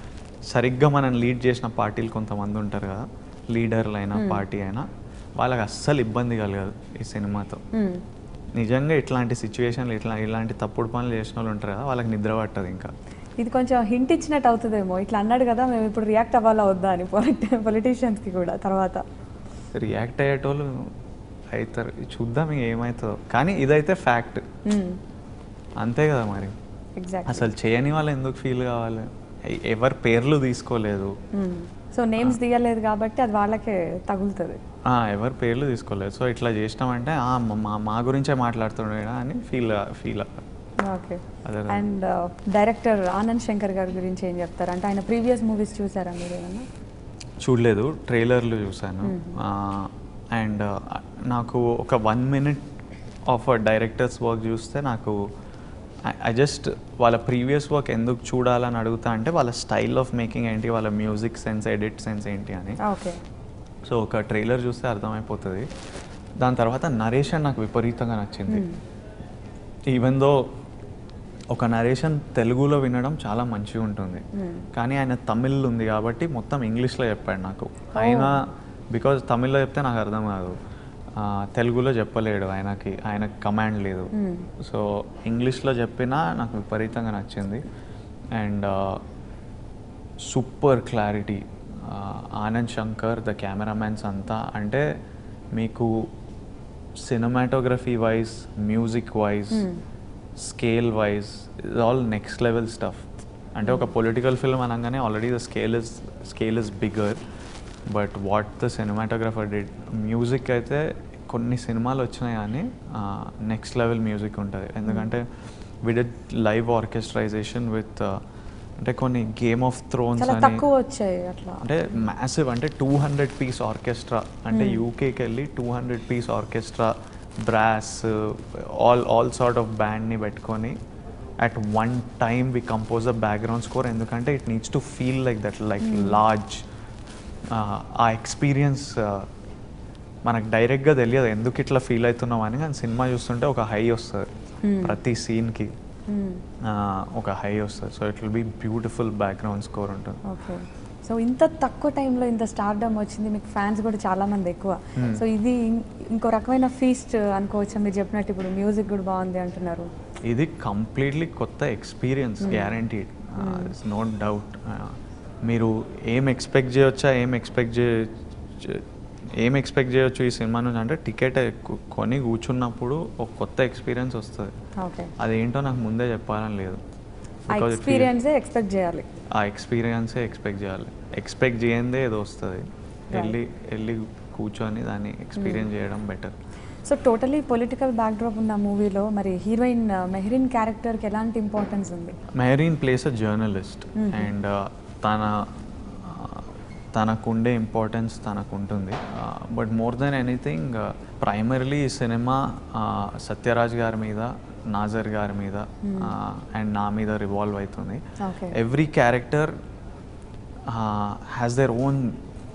[SPEAKER 2] సరిగ్గా మనం లీడ్ చేసిన పార్టీలు కొంతమంది ఉంటారు కదా లీడర్లు అయినా పార్టీ అయినా వాళ్ళకి అస్సలు ఇబ్బంది కలగదు ఈ సినిమాతో
[SPEAKER 1] మ్మ్.
[SPEAKER 2] నిజంగా ఇట్లాంటి సిచ్యువేషన్లు ఇట్లా ఇలాంటి తప్పుడు పనులు చేసిన వాళ్ళు ఉంటారు కదా వాళ్ళకి నిద్ర పట్టదు ఇంకా
[SPEAKER 1] ఇది కొంచెం హింట్ ఇచ్చినట్టు అవుతుందేమో ఇట్లా అన్నాడు కదా మేము ఇప్పుడు రియాక్ట్ అవ్వాలా వద్దా అని పొలిటి పొలిటీషియన్స్కి కూడా తర్వాత
[SPEAKER 2] రియాక్ట్ అయ్యేటోళ్ళు అవుతారు చూద్దాం ఇంక ఏమవుతుందో కానీ ఇదైతే ఫ్యాక్ట్ అంతే కదా మరి
[SPEAKER 1] ఎగ్జాక్ట్
[SPEAKER 2] అసలు చేయని వాళ్ళు ఎందుకు ఫీల్ కావాలి ఎ- ఎవరి పేర్లు తీసుకోలేదు
[SPEAKER 1] సో నేమ్స్ తీయలేదు కాబట్టి అది వాళ్ళకే తగులుతుంది
[SPEAKER 2] ఆ, ఎవరి పేర్లు తీసుకోలేదు సో ఇట్లా చేసినామంటే ఆ, మా- మా మా గురించే మాట్లాడుతున్నాడు అని ఫీల్ ఫీల్
[SPEAKER 1] ఓకే
[SPEAKER 2] అదే
[SPEAKER 1] అండ్ డైరెక్టర్ ఆనంద్ శంకర్ గారి గురించి ఏం చెప్తారు అంటే ఆయన ప్రీవియస్ మూవీస్ చూసారా మీరు ఏమన్నా
[SPEAKER 2] చూడలేదు ట్రైలర్లు చూశాను అండ్ నాకు ఒక one minute of directors work చూస్తే నాకు ఐ జస్ట్ వాళ్ళ ప్రీవియస్ వర్క్ ఎందుకు చూడాలని అడుగుతా అంటే వాళ్ళ స్టైల్ ఆఫ్ మేకింగ్ ఏంటి వాళ్ళ మ్యూజిక్ సెన్స్ ఎడిట్ సెన్స్ ఏంటి అని
[SPEAKER 1] ఓకే
[SPEAKER 2] సో ఒక ట్రైలర్ చూస్తే అర్థమైపోతుంది దాని తర్వాత నరేషన్ నాకు విపరీతంగా నచ్చింది ఈవెన్ దో ఒక నరేషన్ తెలుగులో వినడం చాలా మంచిగా ఉంటుంది కానీ ఆయన తమిళ్ ఉంది కాబట్టి మొత్తం ఇంగ్లీష్లో చెప్పాడు నాకు అయినా బికాజ్ తమిళ్లో చెప్తే నాకు అర్థం కాదు ఆ, తెలుగులో చెప్పలేడు ఆయనకి ఆయనకి కమాండ్ లేదు సో ఇంగ్లీష్లో చెప్పినా నాకు విపరీతంగా నచ్చింది and super clarity Anand Shankar the cameramen అంతా అంటే మీకు cinematography wise music wise scale wise is all next level stuff అంటే ఒక పొలిటికల్ ఫిల్మ్ అనగానే already the scale is scale is bigger but what the cinematographer did music అయితే కొన్ని సినిమాలు వచ్చినాయి కానీ నెక్స్ట్ లెవెల్ మ్యూజిక్ ఉంటుంది ఎందుకంటే విడ్ లైవ్ ఆర్కెస్ట్రైజేషన్ విత్ అంటే కొన్ని గేమ్ ఆఫ్ థ్రోన్స్
[SPEAKER 1] చాలా
[SPEAKER 2] అని
[SPEAKER 1] తక్కువ వచ్చాయి అట్లా
[SPEAKER 2] అంటే మ్యాసివ్ అంటే టూ హండ్రెడ్ పీస్ ఆర్కెస్ట్రా అంటే యూకేకి వెళ్ళి two hundred piece orchestra brass all all sort of బ్యాండ్ని పెట్టుకొని at one time we compose a background score ఎందుకంటే it needs to feel like that like large ఆ ఎక్స్పీరియన్స్ మనకు డైరెక్ట్గా తెలియదు ఎందుకు ఇట్లా ఫీల్ అవుతున్నాం అని కానీ సినిమా చూస్తుంటే ఒక హై వస్తుంది ప్రతి సీన్కి ఒక హై వస్తుంది so it will be beautiful background score ఉంటుంది
[SPEAKER 1] ఓకే సో ఇంత తక్కువ టైంలో ఇంత స్టార్డమ్ వచ్చింది మీకు ఫ్యాన్స్ కూడా చాలా మంది ఎక్కువ
[SPEAKER 2] Hmm.
[SPEAKER 1] సో ఇది ఇం- ఇంకో రకమైన ఫీస్ట్ అనుకోవచ్చా మీరు చెప్పినట్టు ఇప్పుడు మ్యూజిక్ కూడా బాగుంది అంటున్నారు
[SPEAKER 2] ఇది కంప్లీట్లీ కొత్త experience guaranteed it's no doubt మీరు ఏం ఎక్స్పెక్ట్ చేయొచ్చా ఏం ఎక్స్పెక్ట్ చే చే- ఏం ఎక్స్పెక్ట్ చేయొచ్చు ఈ సినిమా నుంచి అంటే టికెట్ కొని కూర్చున్నప్పుడు ఒక కొత్త ఎక్స్పీరియన్స్ వస్తుంది
[SPEAKER 1] ఓకే
[SPEAKER 2] అదేంటో నాకు ముందే చెప్పాలని లేదు
[SPEAKER 1] ఆ
[SPEAKER 2] Because it feels-
[SPEAKER 1] ఎక్స్పీరియన్సే ఎక్స్పెక్ట్ చేయాలి
[SPEAKER 2] ఆ ఎక్స్పీరియన్సే ఎక్స్పెక్ట్ చేయాలి ఎక్స్పెక్ట్ చేయందే ఏదో వస్తుంది వెళ్ళి వెళ్ళి కూర్చొని దాన్ని ఎక్స్పీరియన్స్ చేయడం better
[SPEAKER 1] so totally political backdrop ఉన్న మూవీలో మరి హీరోయిన్ మెహరీన్ క్యారెక్టర్కి ఎలాంటి ఇంపార్టెన్స్ ఉంది
[SPEAKER 2] Mehreen plays a journalist and తన తనకుండే ఇంపార్టెన్స్ తనకు ఉంటుంది but more than anything primarily ఈ సినిమా సత్యరాజ్ గారి మీద నాజర్ గారి మీద అండ్ నా మీద రివాల్వ్ అవుతుంది
[SPEAKER 1] okay
[SPEAKER 2] every character has their own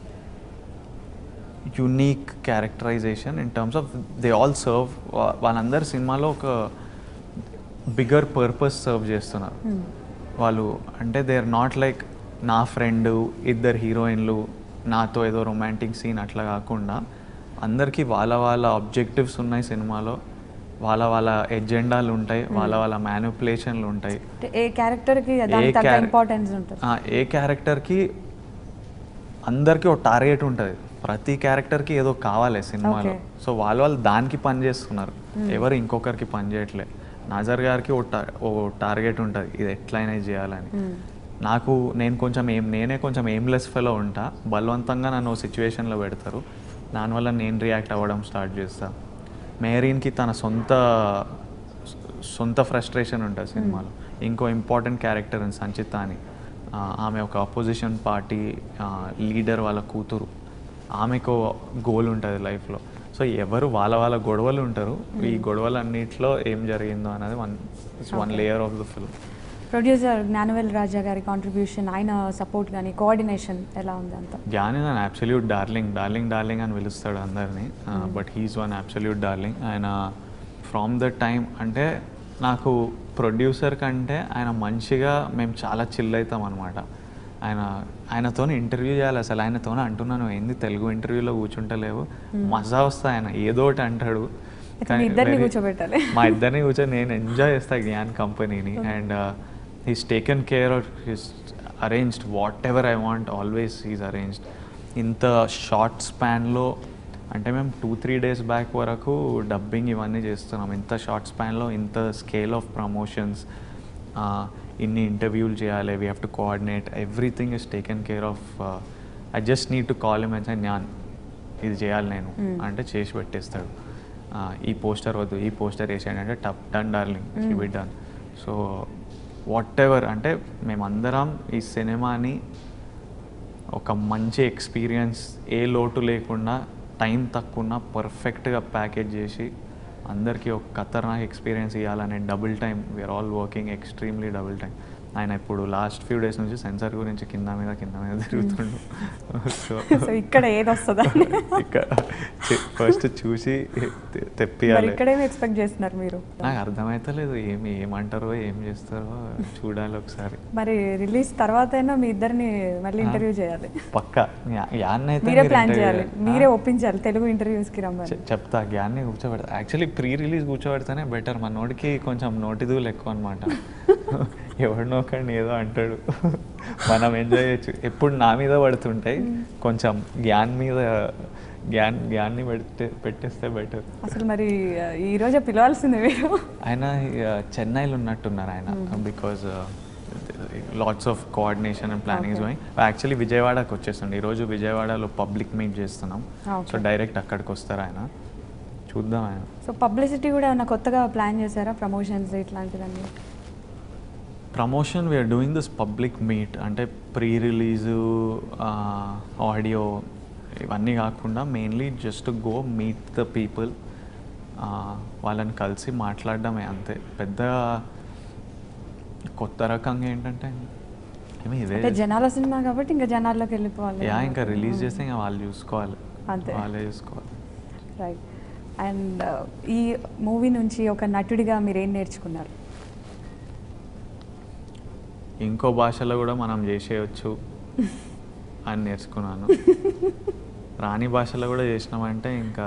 [SPEAKER 2] unique characterisation in terms of they all serve వాళ్ళందరి సినిమాలో ఒక బిగ్గర్ పర్పస్ సర్వ్ చేస్తున్నారు వాళ్ళు అంటే దే ఆర్ నాట్ లైక్ నా ఫ్రెండ్ ఇద్దరు హీరోయిన్లు నాతో ఏదో రొమాంటిక్ సీన్ అట్లా కాకుండా అందరికీ వాళ్ళ వాళ్ళ ఆబ్జెక్టివ్స్ ఉన్నాయి సినిమాలో వాళ్ళ వాళ్ళ ఎజెండాలు ఉంటాయి వాళ్ళ వాళ్ళ మ్యానిపులేషన్లు ఉంటాయి
[SPEAKER 1] అంటే ఏ క్యారెక్టర్కి దానికి తగ్గ
[SPEAKER 2] char-
[SPEAKER 1] ఇంపార్టెన్స్ ఉంటుంది
[SPEAKER 2] ఆ, ఏ క్యారెక్టర్కి అందరికీ ఒక టార్గెట్ ఉంటుంది ప్రతి క్యారెక్టర్కి ఏదో కావాలి సినిమాలో
[SPEAKER 1] Okay.
[SPEAKER 2] సో వాళ్ళు వాళ్ళు దానికి పని చేస్తున్నారు ఎవరు ఇంకొకరికి పని చేయట్లే నాజర్ గారికి ఓ టా ఓ టార్గెట్ ఉంటుంది ఇది ఎట్లయినా చేయాలని
[SPEAKER 1] Hmm.
[SPEAKER 2] నాకు నేను కొంచెం ఏం నేనే కొంచెం ఎయిమ్లెస్ ఫెలో ఉంటా బలవంతంగా నన్ను ఓ సిచ్యువేషన్లో పెడతారు దానివల్ల నేను రియాక్ట్ అవ్వడం స్టార్ట్ చేస్తా మేరీన్కి తన సొంత సొంత ఫ్రస్ట్రేషన్ ఉంటుంది సినిమాలో ఇంకో ఇంపార్టెంట్ క్యారెక్టర్ ఉంది సంచిత అని ఆ, ఆమె ఒక అపోజిషన్ పార్టీ లీడర్ వాళ్ళ కూతురు ఆమెకు గోల్ ఉంటుంది లైఫ్లో సో ఎవరు వాళ్ళ వాళ్ళ గొడవలు ఉంటారు ఈ గొడవలన్నిట్లో ఏం జరిగిందో అనేది one one
[SPEAKER 1] Okay.
[SPEAKER 2] Layer of the film
[SPEAKER 1] producer Gnanavel Raja గారి కాంట్రిబ్యూషన్ ఆయన సపోర్ట్ కానీ కోఆర్డినేషన్ ఎలా ఉంది అంత
[SPEAKER 2] జ్ఞాని నన్ను అబ్సల్యూట్ డార్లింగ్ డార్లింగ్ డార్లింగ్ అని పిలుస్తాడు అందరినీ but he's one absolute darling ఆయన ఫ్రమ్ ద టైం అంటే నాకు ప్రొడ్యూసర్ కంటే ఆయన మంచిగా మేము చాలా చిల్ అవుతాం అనమాట ఆయన ఆయనతో ఇంటర్వ్యూ చేయాలి అసలు ఆయనతో అంటున్నాను ఏంది తెలుగు ఇంటర్వ్యూలో కూర్చుంటలేవు మజా వస్తా ఆయన ఏదో ఒకటి అంటాడు
[SPEAKER 1] అయితే
[SPEAKER 2] కానీ
[SPEAKER 1] మీ ఇద్దరిని
[SPEAKER 2] very-
[SPEAKER 1] కూర్చోబెట్టాలి.
[SPEAKER 2] మా ఇద్దరిని కూర్చొని నేను ఎంజాయ్ చేస్తా జ్ఞాన్ కంపెనీని and he's taken care of his arranged whatever I want always he's arranged ఇంత షార్ట్ స్పాన్లో అంటే మేము టూ త్రీ డేస్ బ్యాక్ వరకు డబ్బింగ్ ఇవన్నీ చేస్తున్నాం ఇంత షార్ట్ స్పాన్లో ఇంత స్కేల్ ఆఫ్ ప్రమోషన్స్ ఇన్ని ఇంటర్వ్యూలు చేయాలి we have to coordinate everything is taken care of I just need to call M and Gyan ఇది చేయాలి నేను
[SPEAKER 1] Hmm.
[SPEAKER 2] అంటే చేసి పెట్టేస్తాడు ఆ, ఈ పోస్టర్ వద్దు ఈ పోస్టర్ వేసేయండి అంటే టప్ done darling
[SPEAKER 1] Mm.
[SPEAKER 2] Be done so whatever అంటే మేమందరం ఈ సినిమాని ఒక మంచి ఎక్స్పీరియన్స్ ఏ లోటు లేకుండా టైం తక్కువ పర్ఫెక్ట్గా ప్యాకేజ్ చేసి అందరికీ ఒక ఖతర్నాక్ ఎక్స్పీరియన్స్ ఇవ్వాలనే double time we're all working extremely double time ఆయన ఇప్పుడు లాస్ట్ ఫ్యూ డేస్ నుంచి సెన్సార్ గురించి కింద మీద కింద మీద తిరుగుతుండు సో
[SPEAKER 1] సో ఇక్కడ ఏది వస్తుందా
[SPEAKER 2] ఇక్కడ ఫస్ట్ చూసి తె-
[SPEAKER 1] మరి
[SPEAKER 2] తెప్పియాలి
[SPEAKER 1] ఇక్కడేమి ఎక్స్పెక్ట్ చేస్తున్నారు మీరు
[SPEAKER 2] నాకు అర్థమైతలేదు ఏమి ఏమంటారో ఏం చేస్తారో చూడాలి ఒకసారి
[SPEAKER 1] మరి రిలీజ్ తర్వాత అయినా మీ ఇద్దరిని మళ్ళీ
[SPEAKER 2] ఆ.
[SPEAKER 1] ఇంటర్వ్యూ చేయాలి
[SPEAKER 2] పక్క యాన్ అయితే
[SPEAKER 1] మీరే
[SPEAKER 2] మీరు
[SPEAKER 1] ప్లాన్
[SPEAKER 2] interview-
[SPEAKER 1] చేయాలి
[SPEAKER 2] ఆ?
[SPEAKER 1] మీరే ఒప్పించాలి తెలుగు ఇంటర్వ్యూస్ కి రమ్మని
[SPEAKER 2] చె- చెప్తా గ్యాన్ని కూర్చోబెడతా యాక్చువల్లీ ప్రీ రిలీజ్ కూర్చోబెడితేనే బెటర్ మా నోటికి కొంచెం నోటిదూలు ఎక్కువ అనమాట ఎవడినో ఒకడిని ఏదో అంటాడు మనం ఎంజాయ్ చేయొచ్చు ఎప్పుడు నా మీద పడుతుంటాయి కొంచెం గ్యాన్ మీద గ్యాన్ గ్యాన్ని పెడితే పెట్టేస్తే బెటర్
[SPEAKER 1] అసలు మరి ఆ, ఈ రోజే పిలవాల్సింది మీరు
[SPEAKER 2] ఆయన ఆ, చెన్నైలో ఉన్నట్టున్నారు ఆయన because lots of coordination and planning
[SPEAKER 1] Okay.
[SPEAKER 2] Going actually విజయవాడకి వచ్చేస్తుంది ఈరోజు విజయవాడలో పబ్లిక్ మీట్ చేస్తున్నాం
[SPEAKER 1] Ah,
[SPEAKER 2] సో
[SPEAKER 1] okay.
[SPEAKER 2] డైరెక్ట్ అక్కడికి వస్తారు ఆయన చూద్దాం ఆయన
[SPEAKER 1] సో పబ్లిసిటీ కూడా ఏమైనా కొత్తగా ప్లాన్ చేశారా ప్రమోషన్స్ ఇట్లాంటివన్నీ
[SPEAKER 2] promotion we're doing this public meet అంటే ప్రీ రిలీజు ఆడియో ఇవన్నీ కాకుండా mainly just go meet the people వాళ్ళని కలిసి మాట్లాడడమే అంతే పెద్ద కొత్త రకంగా ఏంటంటే ఏమీ ఇదే
[SPEAKER 1] అంటే జనాల సినిమా కాబట్టి ఇంకా జనాల్లోకి వెళ్ళిపోవాలి
[SPEAKER 2] యా ఇంకా రిలీజ్ చేస్తే ఇంకా వాళ్ళు చూసుకోవాలి
[SPEAKER 1] అంతే.
[SPEAKER 2] వాళ్ళే చూసుకోవాలి
[SPEAKER 1] రైట్ అండ్ ఈ మూవీ నుంచి ఒక నటుడిగా మీరు ఏం నేర్చుకున్నారు
[SPEAKER 2] ఇంకో భాషలో కూడా మనం చేసేయచ్చు అని నేర్చుకున్నాను రాని భాషలో కూడా చేసినామంటే ఇంకా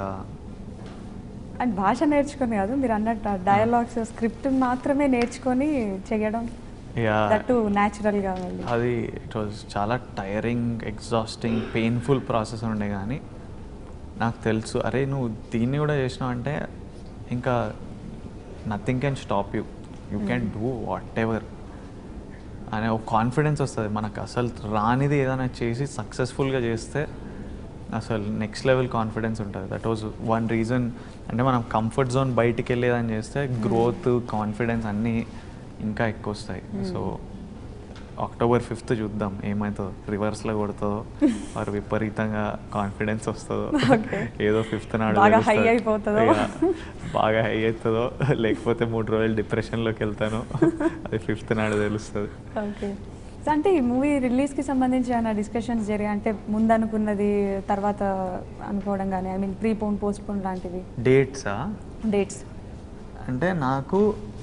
[SPEAKER 1] అండ్ భాష నేర్చుకుని కాదు మీరు అన్నట్టు డయలాగ్స్ స్క్రిప్ట్ మాత్రమే నేర్చుకొని చేయడం
[SPEAKER 2] యా
[SPEAKER 1] దట్టు న్యాచురల్గా మళ్ళీ
[SPEAKER 2] అది ఇట్ వాజ్ చాలా టైరింగ్ ఎగ్జాస్టింగ్ పెయిన్ఫుల్ ప్రాసెస్ ఉండే కానీ నాకు తెలుసు అరే నువ్వు దీన్ని కూడా చేసినావు అంటే ఇంకా nothing can stop you you can do whatever అనే ఒక కాన్ఫిడెన్స్ వస్తుంది మనకు అసలు రానిది ఏదైనా చేసి సక్సెస్ఫుల్గా చేస్తే అసలు నెక్స్ట్ లెవెల్ కాన్ఫిడెన్స్ ఉంటుంది దట్ వాజ్ వన్ రీజన్ అంటే మనం కంఫర్ట్ జోన్ బయటికి వెళ్ళేదని చేస్తే గ్రోత్ కాన్ఫిడెన్స్ అన్నీ ఇంకా ఎక్కువ వస్తాయి సో అక్టోబర్ ఫిఫ్త్ చూద్దాం ఏమవుతుందో రివర్స్లో కొడుతుందో వారు విపరీతంగా కాన్ఫిడెన్స్ వస్తుందో
[SPEAKER 1] Okay.
[SPEAKER 2] ఏదో ఫిఫ్త్ నాడు
[SPEAKER 1] బాగా high
[SPEAKER 2] తెలుస్తది.
[SPEAKER 1] అయిపోతుందో.
[SPEAKER 2] ఇక బాగా హై అవుతుందో లేకపోతే మూడు రోజులు డిప్రెషన్లోకి వెళ్తాను అది ఫిఫ్త్ నాడు తెలుస్తుంది
[SPEAKER 1] ఓకే సో అంటే ఈ మూవీ రిలీజ్కి సంబంధించి ఏమైనా డిస్కషన్స్ జరిగాయి అంటే ముందు అనుకున్నది తర్వాత అనుకోవడం కానీ I mean prepone postpone లాంటివి
[SPEAKER 2] డేట్సా
[SPEAKER 1] డేట్స్
[SPEAKER 2] అంటే నాకు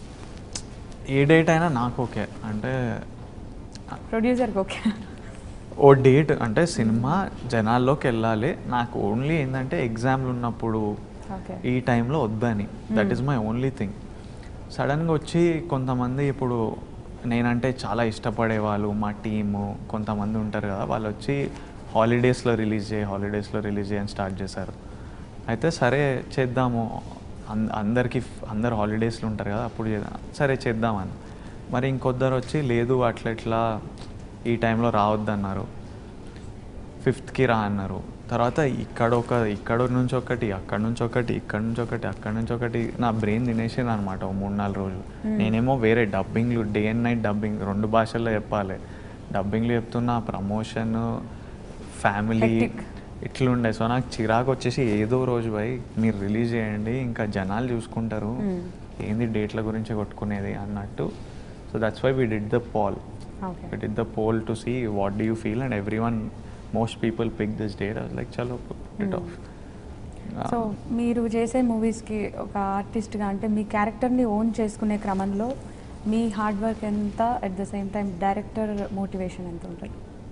[SPEAKER 2] ఏ డేట్ అయినా నాకు ఓకే అంటే
[SPEAKER 1] ప్రొడ్యూసర్కి ఓకే
[SPEAKER 2] ఓ డేట్ అంటే సినిమా జనాల్లోకి వెళ్ళాలి నాకు ఓన్లీ ఏంటంటే ఎగ్జామ్లు ఉన్నప్పుడు
[SPEAKER 1] ఓకే
[SPEAKER 2] ఈ టైంలో వద్దని that is my only thing సడన్గా వచ్చి కొంతమంది ఇప్పుడు నేనంటే చాలా ఇష్టపడే వాళ్ళు మా టీము కొంతమంది ఉంటారు కదా వాళ్ళు వచ్చి హాలిడేస్లో రిలీజ్ చేయి హాలిడేస్లో రిలీజ్ చేయని స్టార్ట్ చేశారు అయితే సరే చేద్దాము అం- అందరికి అందరు హాలిడేస్లో ఉంటారు కదా అప్పుడు చేద్దాం సరే చేద్దామని మరి ఇంకొద్దరు వచ్చి లేదు అట్లా ఇట్లా ఈ టైంలో రావద్దన్నారు ఫిఫ్త్కి రా అన్నారు తర్వాత ఇక్కడ ఒక ఇక్కడ నుంచి ఒకటి అక్కడ నుంచి ఒకటి ఇక్కడ నుంచి ఒకటి అక్కడ నుంచి ఒకటి నా బ్రెయిన్ తినేసింది అనమాట ఓ మూడు నాలుగు రోజులు నేనేమో వేరే డబ్బింగ్లు డే అండ్ నైట్ డబ్బింగ్ రెండు భాషల్లో చెప్పాలి డబ్బింగ్లు చెప్తున్నా ప్రమోషన్ ఫ్యామిలీ
[SPEAKER 1] Hectic.
[SPEAKER 2] ఇట్లుండే సో నాకు చిరాకు వచ్చేసి ఏదో రోజు పోయి మీరు రిలీజ్ చేయండి ఇంకా జనాలు చూసుకుంటారు
[SPEAKER 1] Hmm.
[SPEAKER 2] ఏంది డేట్ల గురించి కొట్టుకునేది అన్నట్టు so that's why we did the poll
[SPEAKER 1] okay
[SPEAKER 2] we did the poll to see what do you feel and everyone most people picked this date i was like chalo put it
[SPEAKER 1] Hmm.
[SPEAKER 2] off
[SPEAKER 1] so
[SPEAKER 2] Uh,
[SPEAKER 1] మీరు చేసే మూవీస్కి ఒక ఆర్టిస్ట్గా అంటే మీ క్యారెక్టర్ని own చేసుకునే క్రమంలో మీ హార్డ్ వర్క్ ఎంత at the same time director motivation ఎంత ఉంటుంది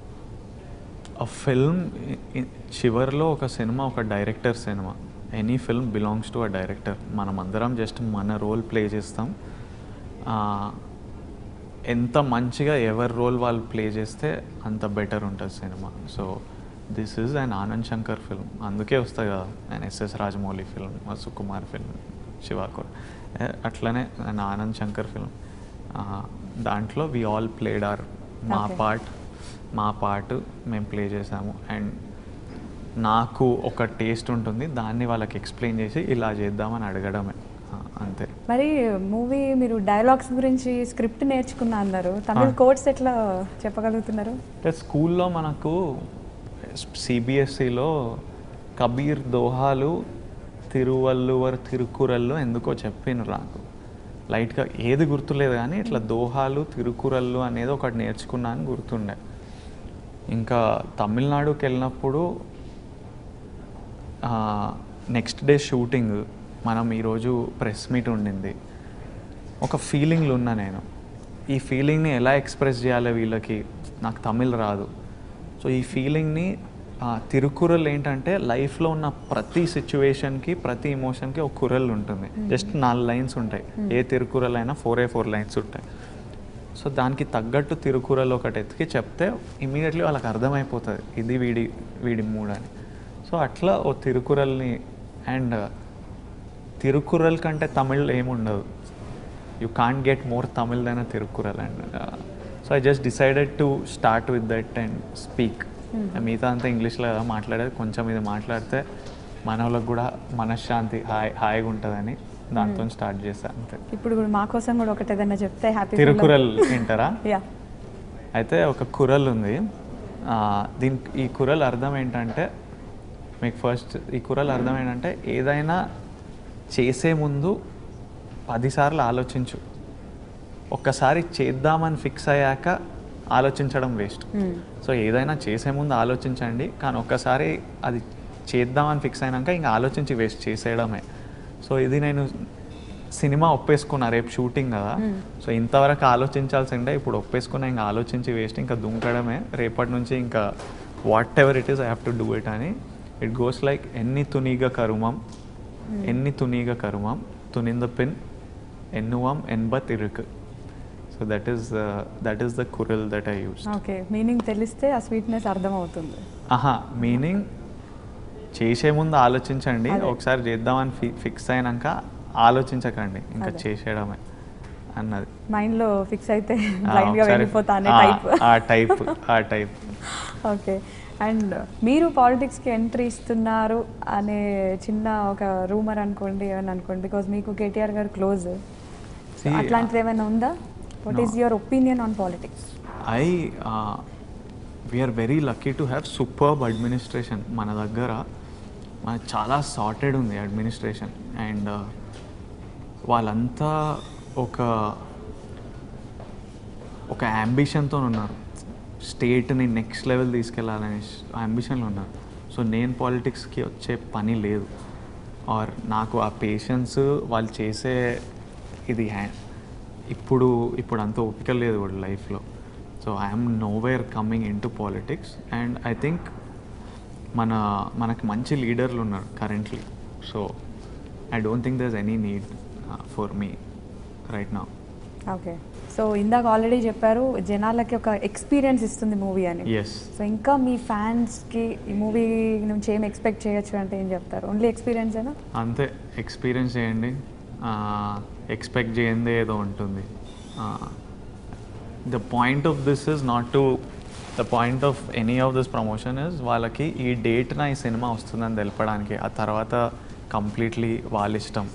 [SPEAKER 2] ఫిల్మ్ చివరిలో ఒక సినిమా ఒక director cinema any film belongs to a director మనం అందరం జస్ట్ మన రోల్ ప్లే చేస్తాం ఆ, ఎంత మంచిగా ఎవరి రోల్ వాళ్ళు ప్లే చేస్తే అంత బెటర్ ఉంటుంది cinema so this is and Anand Shankar film అందుకే వస్తాయి కదా and SS Rajamouli film Sukumar film Shivakar అట్లనే అండ్ ఆనంద్ శంకర్ ఫిల్మ్ దాంట్లో వి ఆల్ ప్లేడ్ ఆర్ మా
[SPEAKER 1] Okay.
[SPEAKER 2] పార్ట్ మా పార్ట్ మేము ప్లే చేసాము అండ్ నాకు ఒక టేస్ట్ ఉంటుంది దాన్ని వాళ్ళకి ఎక్స్ప్లెయిన్ చేసి ఇలా చేద్దామని అడగడమే ఆ, అంతే
[SPEAKER 1] మరి మూవీ మీరు డైలాగ్స్ గురించి స్క్రిప్ట్ నేర్చుకున్నా అన్నారు తమిళ
[SPEAKER 2] ఆ.
[SPEAKER 1] కోడ్స్ ఎట్లా చెప్పగలుగుతున్నారు
[SPEAKER 2] అంటే స్కూల్లో మనకు సిబిఎస్ఈలో కబీర్ దోహాలు తిరువల్లువర్ తిరుకురల్లో ఎందుకో చెప్పిన నాకు లైట్గా ఏది గుర్తులేదు కానీ ఇట్లా దోహాలు తిరుకురల్లు అనేది ఒకటి నేర్చుకున్నా అని గుర్తుండే ఇంకా తమిళనాడుకి వెళ్ళినప్పుడు నెక్స్ట్ డే షూటింగ్ మనం ఈరోజు ప్రెస్ మీట్ ఉండింది ఒక ఫీలింగ్లో ఉన్నా నేను ఈ ఫీలింగ్ని ఎలా ఎక్స్ప్రెస్ చేయాలి వీళ్ళకి నాకు తమిళ్ రాదు సో ఈ ఫీలింగ్ని తిరుకురల్ ఏంటంటే లైఫ్లో ఉన్న ప్రతి సిచ్యువేషన్కి ప్రతి ఎమోషన్కి ఒక కురల్ ఉంటుంది జస్ట్ నాలుగు లైన్స్ ఉంటాయి ఏ తిరుకురల్ అయినా ఫోర్ ఏ ఫోర్ లైన్స్ ఉంటాయి సో దానికి తగ్గట్టు తిరుకురల్ ఒకటి ఎత్తికి చెప్తే ఇమీడియట్లీ వాళ్ళకి అర్థమైపోతుంది ఇది వీడి వీడి మూడ్ అని సో అట్లా ఓ తిరుకురల్ని అండ్ తిరుకురల్ కంటే తమిళ్ ఏముండదు you can't get more Tamil than a Thirukkural and so I just decided to start with that and speak మిగతా అంతా ఇంగ్లీష్లో కదా మాట్లాడేది కొంచెం ఇది మాట్లాడితే మన వాళ్ళకి కూడా మనశ్శాంతి హాయ్ హాయిగా ఉంటుందని దాంతో స్టార్ట్ చేశాను అంతే
[SPEAKER 1] ఇప్పుడు కూడా మా కోసం కూడా ఒకటి ఏదైనా చెప్తే హ్యాపీ
[SPEAKER 2] తిరుకురల్ వింటారా
[SPEAKER 1] యా
[SPEAKER 2] అయితే ఒక కురల్ ఉంది ఆ, దీనికి ఈ కురల్ అర్థం ఏంటంటే మీకు ఫస్ట్ ఈ కురల్ అర్థం ఏంటంటే ఏదైనా చేసే ముందు పదిసార్లు ఆలోచించు ఒక్కసారి చేద్దామని ఫిక్స్ అయ్యాక ఆలోచించడం వేస్ట్ సో ఏదైనా చేసే ముందు ఆలోచించండి కానీ ఒక్కసారి అది చేద్దామని ఫిక్స్ అయినాక ఇంకా ఆలోచించి వేస్ట్ చేసేయడమే సో ఇది నేను సినిమా ఒప్పేసుకున్నా రేపు షూటింగ్ కదా సో ఇంతవరకు ఆలోచించాల్సిందే ఇప్పుడు ఒప్పేసుకున్నా ఇంకా ఆలోచించి వేస్ట్ ఇంకా దుంకడమే రేపటి నుంచి ఇంకా whatever it is I have to do it అని ఇట్ గోస్ లైక్ ఎన్ని తునీగ కరుమం ఎన్ని తునీగ కరుమం తునింద పిన్ ఎన్నువం ఎన్బత్ ఇరుకు so that is that is the kural that I use
[SPEAKER 1] okay meaning తెలిస్తే ఆ స్వీట్నెస్ అర్థమవుతుంది
[SPEAKER 2] ఆహా మీనింగ్ చేసే ముందు ఆలోచించండి
[SPEAKER 1] అదే.
[SPEAKER 2] ఒకసారి చేద్దామని ఫి ఫిక్స్ అయినాక ఆలోచించకండి ఇంకా
[SPEAKER 1] అదే.
[SPEAKER 2] చేసేయడమే అన్నది
[SPEAKER 1] మైండ్లో ఫిక్స్ అయితే
[SPEAKER 2] ఆ,
[SPEAKER 1] బ్లైండ్గా
[SPEAKER 2] ఒకసారి-
[SPEAKER 1] వెళ్ళిపోతా అనే
[SPEAKER 2] ఆ,
[SPEAKER 1] టైప్
[SPEAKER 2] ఆ టైప్ ఆ టైప్
[SPEAKER 1] ఓకే అండ్ మీరు పాలిటిక్స్కి ఎంట్రీ ఇస్తున్నారు అనే చిన్న ఒక రూమర్ అనుకోండి ఏమని అనుకోండి బికాజ్ మీకు కేటీఆర్ గారు క్లోజ్
[SPEAKER 2] See,
[SPEAKER 1] అట్లాంటిది ఏమైనా ఉందా what
[SPEAKER 2] No.
[SPEAKER 1] Is your opinion on politics
[SPEAKER 2] I we're very lucky to have superb administration మన దగ్గర మనకు చాలా సార్టెడ్ ఉంది అడ్మినిస్ట్రేషన్ అండ్ వాళ్ళంతా ఒక ఒక అంబిషన్తో ఉన్నారు స్టేట్ని నెక్స్ట్ లెవెల్ తీసుకెళ్ళాలనే అంబిషన్లో ఉన్నారు సో నేను పాలిటిక్స్కి వచ్చే పని లేదు ఆర్ నాకు ఆ పేషెన్స్ వాళ్ళు చేసే ఇది హ్యా- ఇప్పుడు ఇప్పుడు అంత ఓపిక లేదు కూడా లైఫ్లో so I'm nowhere coming in to politics and I think మన మనకి మంచి లీడర్లు ఉన్నారు currently so I don't think there any need for me right నా
[SPEAKER 1] ఓకే సో ఇందాక ఆల్రెడీ చెప్పారు జనాలకి ఒక ఎక్స్పీరియన్స్ ఇస్తుంది మూవీ అని
[SPEAKER 2] ఎస్
[SPEAKER 1] సో ఇంకా మీ ఫ్యాన్స్కి ఈ మూవీ నుంచి ఏం ఎక్స్పెక్ట్ చేయొచ్చు అంటే ఏం చెప్తారు ఓన్లీ ఎక్స్పీరియన్స్ అయినా
[SPEAKER 2] అంతే ఎక్స్పీరియన్స్ చేయండి ఎక్స్పెక్ట్ చేయండి ఏదో ఉంటుంది the point of this is not to the point of any of this promotion is వాళ్ళకి ఈ డేట్న ఈ సినిమా వస్తుందని తెలపడానికి ఆ తర్వాత కంప్లీట్లీ వాళ్ళ ఇష్టం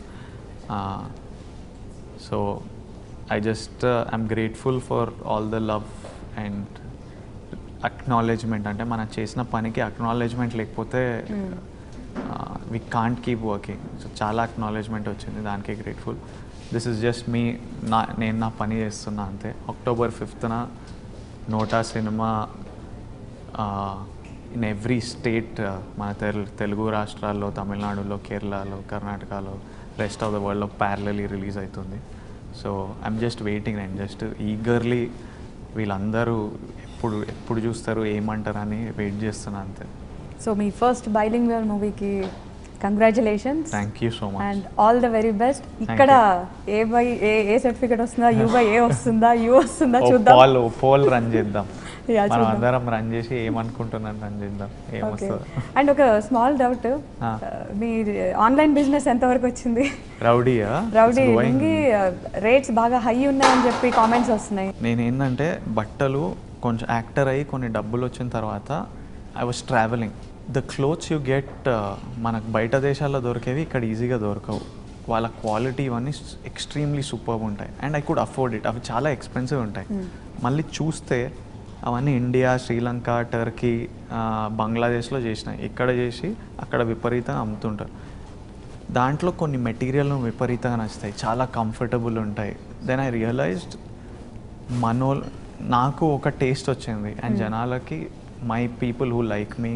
[SPEAKER 2] so I just I'm grateful for all the love and acknowledgement అంటే మనం చేసిన పనికి అక్నాలెడ్జ్మెంట్ లేకపోతే we can't keep working so చాలా అక్నాలెడ్జ్మెంట్ వచ్చింది దానికి grateful this is just me నా నేను నా పని చేస్తున్నా అంతే అక్టోబర్ ఫిఫ్త్న NOTA cinema in every state మన తెలు తెలుగు రాష్ట్రాల్లో తమిళనాడులో కేరళలో కర్ణాటకలో రెస్ట్ ఆఫ్ ద వరల్డ్లో ప్యారలీ రిలీజ్ అవుతుంది so I'm just waiting and just eagerly వీళ్ళందరూ ఎప్పుడు ఎప్పుడు చూస్తారు ఏమంటారు అని వెయిట్ చేస్తున్నా అంతే
[SPEAKER 1] సో మీ ఫస్ట్ బైలింగ్వల్ మూవీకి congratulations
[SPEAKER 2] thank you so much
[SPEAKER 1] and all the very best ఇక్కడ A by A A certificate వస్తుందా యూ బై ఏ వస్తుందా యూ వస్తుందా చూద్దాం
[SPEAKER 2] పోల్ పోల్ రన్ చేద్దాం
[SPEAKER 1] Yeah,
[SPEAKER 2] మనం
[SPEAKER 1] చూద్దాం.
[SPEAKER 2] అందరం రన్ చేసి ఏమనుకుంటున్నాను రన్ చేద్దాం
[SPEAKER 1] ఓకే
[SPEAKER 2] ఏమొస్తుందో
[SPEAKER 1] అండ్ ఒక స్మాల్ డౌట్
[SPEAKER 2] Ah.
[SPEAKER 1] మీ ఆన్లైన్ బిజినెస్ ఎంతవరకు వచ్చింది
[SPEAKER 2] రౌడీయా
[SPEAKER 1] రౌడీ లుంగి రేట్స్ బాగా హై ఉన్నాయని చెప్పి కామెంట్స్ వస్తున్నాయి
[SPEAKER 2] నేను ఏంటంటే బట్టలు కొంచెం యాక్టర్ అయ్యి కొన్ని డబ్బులు వచ్చిన తర్వాత I was travelling the clothes you get మనకు బయట దేశాల్లో దొరికేవి ఇక్కడ ఈజీగా దొరకవు వాళ్ళ క్వాలిటీ ఇవన్నీ ఎక్స్ట్రీమ్లీ సూపర్ ఉంటాయి and I could afford it అవి చాలా ఎక్స్పెన్సివ్ ఉంటాయి మళ్ళీ చూస్తే అవన్నీ ఇండియా శ్రీలంక టర్కీ ఆ, బంగ్లాదేశ్లో చేసినాయి ఇక్కడ చేసి అక్కడ విపరీతంగా అమ్ముతుంటారు దాంట్లో కొన్ని మెటీరియల్ విపరీతంగా నచ్చుతాయి చాలా కంఫర్టబుల్ ఉంటాయి దెన్ ఐ రియలైజ్డ్ మనో నాకు ఒక టేస్ట్ వచ్చింది అండ్ జనాలకి my people who like me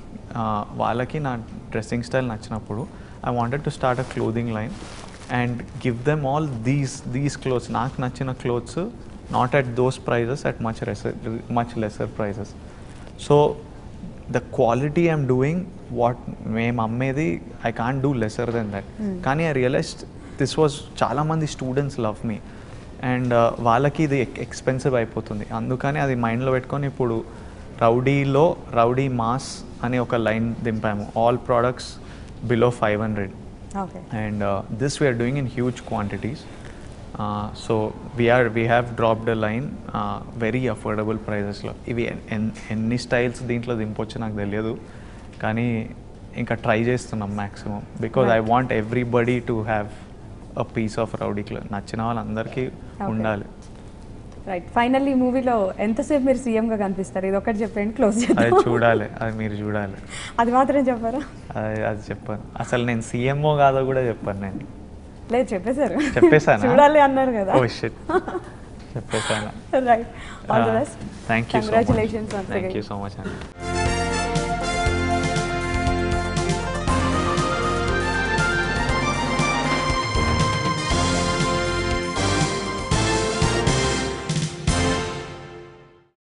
[SPEAKER 2] వాళ్ళకి నా డ్రెస్సింగ్ స్టైల్ నచ్చినప్పుడు I wanted to start a clothing line and give them all these these clothes నాకు నచ్చిన clothes not at those prices at much lesser much lesser prices so the quality I'm doing what మేము అమ్మేది I can't do lesser than that కానీ I realised this was చాలామంది students love me and వాళ్ళకి ఇది expensive అయిపోతుంది అందుకని అది మైండ్లో పెట్టుకొని ఇప్పుడు రౌడీలో రౌడీ మాస్ అని ఒక లైన్ దింపాము all products below five hundred
[SPEAKER 1] okay
[SPEAKER 2] and uh, this we are doing in huge quantities uh, so we are we have dropped a line uh, very affordable prices లో ఇవి ఎన్- ఎన్- ఎన్ని styles దీంట్లో దింపొచ్చు నాకు తెలియదు కానీ ఇంకా ట్రై చేస్తున్నాం maximum because I
[SPEAKER 1] Right.
[SPEAKER 2] Want everybody to have a piece of rowdy cloth నచ్చిన వాళ్ళందరికీ
[SPEAKER 1] Okay.
[SPEAKER 2] ఉండాలి
[SPEAKER 1] రైట్ ఫైనల్ ఈ మూవీలో ఎంతసేపు మీరు సీఎంగా కనిపిస్తారు ఇది ఒకటి చెప్పండి క్లోజ్
[SPEAKER 2] అది
[SPEAKER 1] చేద్దాం
[SPEAKER 2] చూడాలి అది మీరు చూడాలి
[SPEAKER 1] అది మాత్రం చెప్పారా
[SPEAKER 2] అది అది చెప్పాను అసలు నేను సీఎంఓ కాదో కూడా చెప్పాను నేను
[SPEAKER 1] లేదు చెప్పేశారు
[SPEAKER 2] చెప్పేశానా?
[SPEAKER 1] చూడాలి అన్నారు కదా
[SPEAKER 2] ఓ షిట్ చెప్పేసాను
[SPEAKER 1] right all the best
[SPEAKER 2] thank you
[SPEAKER 1] congratulations
[SPEAKER 2] thank you so much అండి